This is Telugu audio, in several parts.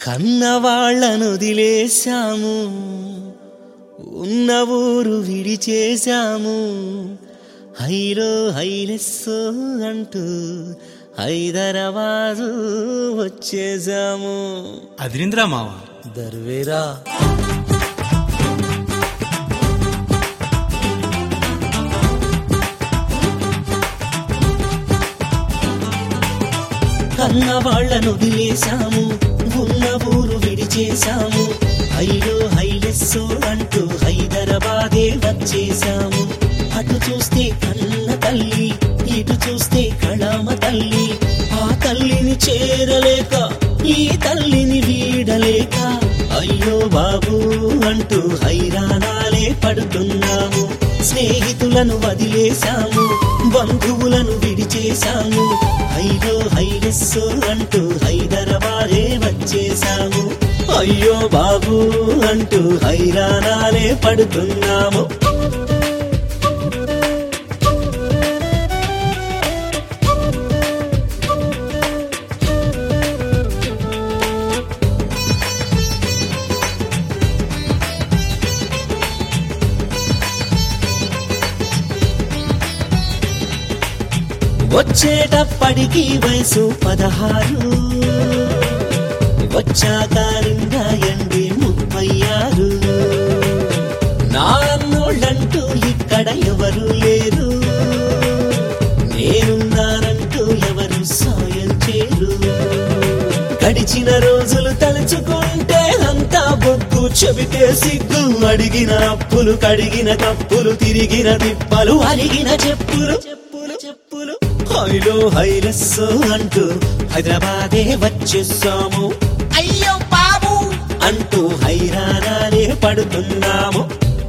కన్నవాళ్లను వదిలేశాము ఉన్న ఊరు విడిచేశాము హైలో హైలెస్సో అంటూ హైదరాబాదు వచ్చేసాము అదిరింద్రా మావ దర్వేరా కన్న వాళ్లను వదిలేశాము ఉన్న ఊరు విడిచేశాము హైలో హైలెస్సో అంటూ హైదరాబాదే వచ్చేశాము అటు చూస్తే కన్న తల్లి ఇటు చూస్తే కళామ తల్లి ఆ తల్లిని చేరలేక ఈ తల్లిని వీడలేక అయ్యో బాబు అంటూ హైరాణాలే పడుతున్నాము స్నేహితులను వదిలేశాము బంధువులను విడిచేశాము హైలో హైలెస్సో అంటూ హైదరాబాదే వచ్చేశాము అయ్యో బాబు అంటూ హైరాణాలే పడుతున్నాము వచ్చేటప్పటికి వయసు పదహారు వచ్చాక నిండాయండి ముప్పై ఆరు నాన్నోళ్ళంటూ ఇక్కడ ఎవరు లేరు నేనున్నానంటూ ఎవరు సాయం చేరు గడిచిన రోజులు తలుచుకుంటే అంతా బొగ్గు చెబితే సిగ్గు అడిగిన అప్పులు కడిగిన తప్పులు తిరిగిన తిప్పలు అడిగిన చెప్పులు చెప్పులు చెప్పులు హైలో హైలెస్సో అంటూ హైదరాబాదే వచ్చేసాము అయ్యో బాబు అంటూ హైరాణాలే పడుతున్నాము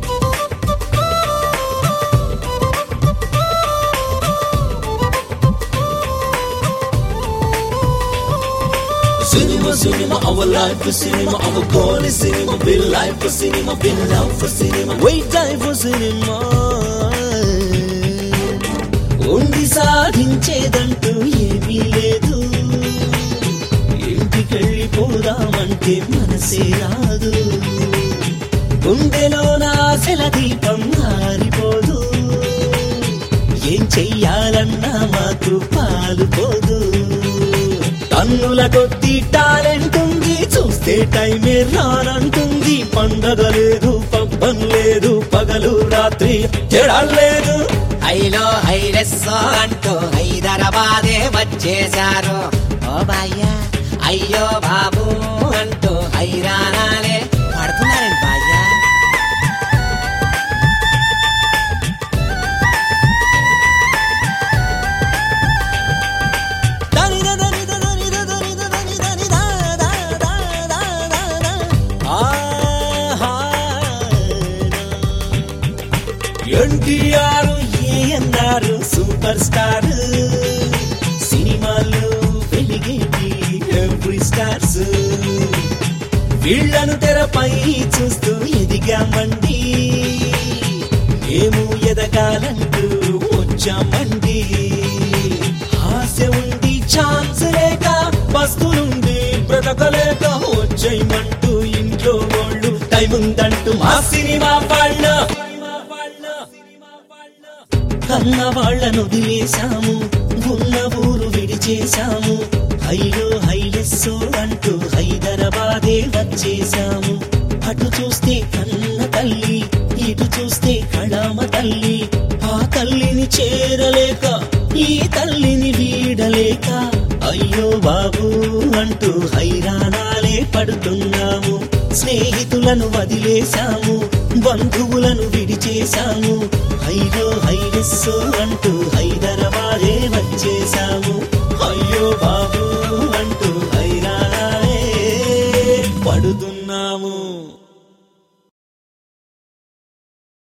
Cinema, cinema, our life for cinema, our goal is cinema, be life for cinema, be love for cinema, wait time for cinema. ఉండి సాధించేదంటూ ఏమీ లేదు ఇంటికెళ్ళిపోదామంటే మనసే రాదు గుండెలో నాశల దీపం ఆరిపోదు ఏం చెయ్యాలన్నా మాకు పాలుపోదు కన్నుల కొద్ది టాలెంట్ ఉంది చూస్తే టైమే రానంటుంది పండగ లేదు పబ్బం లేదు పగలు రాత్రి తేడా లేదు హైలో హైలెస్సో అంటూ హైదరాబాదే వచ్చేశారు ఓ బాయ్యా అయ్యో బాబు అంటూ హైరాణాలే పడుతున్నారండి బాయ్యా దనిద దనిద దనిద దనిద దనిద నిదా దా దా దా దా దా. ఆహా. ఎన్టీఆర్ ఏఎన్ఆర్ సూపర్ స్టార్ సినిమాలు వెలిగేటి ఎవ్రీ స్టార్స్ వీళ్లను తెరపై చూస్తూ ఎదిగామండి మేము ఎదగాలంటూ వచ్చామండి ఆశ ఉండి ఛాన్స్ లేక బస్తులుండి బ్రతకలేక వచ్చేయమంటూ ఇంట్లో వాళ్ళు టైం ఉందంటూ మా సినిమా వాళ్ళ కన్న వాళ్ళను వదిలేశాము ఉన్న ఊరు విడిచేశాము హైలో హైలెస్సో అంటూ హైదరాబాదే వచ్చేశాము అటు చూస్తే కన్న తల్లి ఇటు చూస్తే కళామ తల్లి ఆ తల్లిని చేరలేక ఈ తల్లిని వీడలేక అయ్యో బాబు అంటూ హైరాణాలే పడుతున్నాము స్నేహితులను వదిలేశాము బంధువులను విడిచేశాము హైలో హైలెస్సో అంటూ హైదరాబాదే వచ్చేశాము